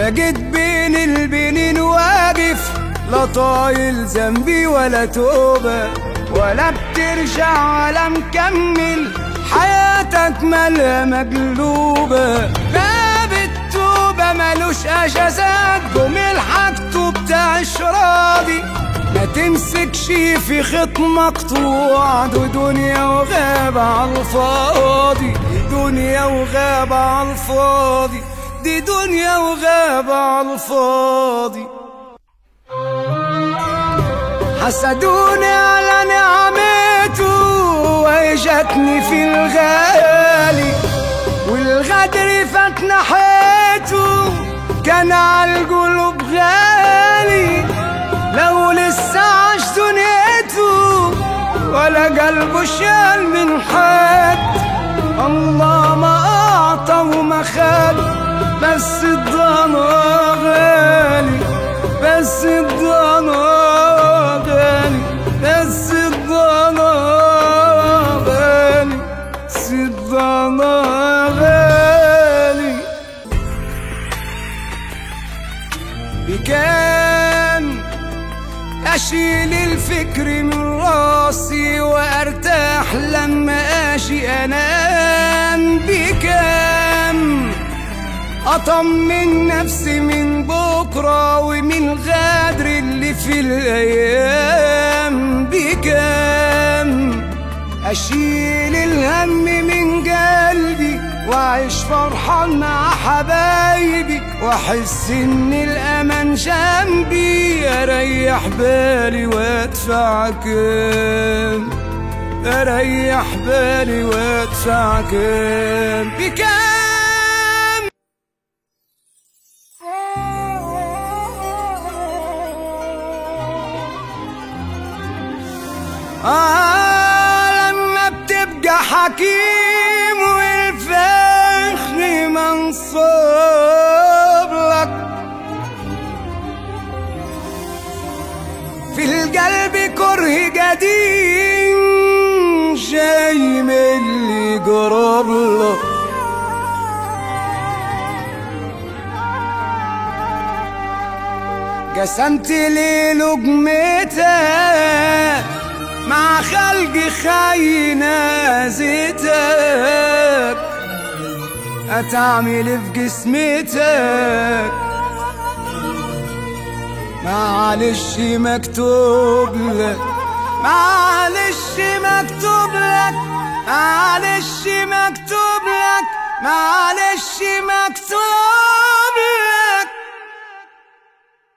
بقيت بين البنين واقف لا طايل ذنبي ولا توبة ولا بترجع ولا مكمل حياتك مالها مقلوبة باب التوبة ملوش أجازات قوم الحق بتاعش راضي ما تمسكش في خط مقطوع دو دنيا وغابة على الفاضي دي دنيا وغابة على الفاضي دي دنيا وغابة على الفاضي حسدوني على نعمته واجتني في الغالي والغدر فات ناحيته كان على القلوب غالي لو لسه عاش دنيته ولا قلبه شال من حد الله ما أعطى وما خد بس الضنا غالي بس الضنا غالي بس الضنا غالي بس الضنا غالي بكام أشيل الفكر من راسي وأرتاح لما أشي أنام بكام أطمن نفسي من بكرة ومن الغدر اللي في الأيام بكام أشيل الهم من قلبي وأعيش فرحان مع حبايبي وأحس إن الأمان جنبي أريح بالي وأدفع كام أريح بالي وأدفع كام بكام آه لما بتبقى حكيم والفخر منصوب لك في القلب كره قديم جاي من اللي قرب لك قسمت لي لقمتك مع خلق خاينة زيتك هتعمل في جسمتك معلش مكتوب لك معلش مكتوب لك معلش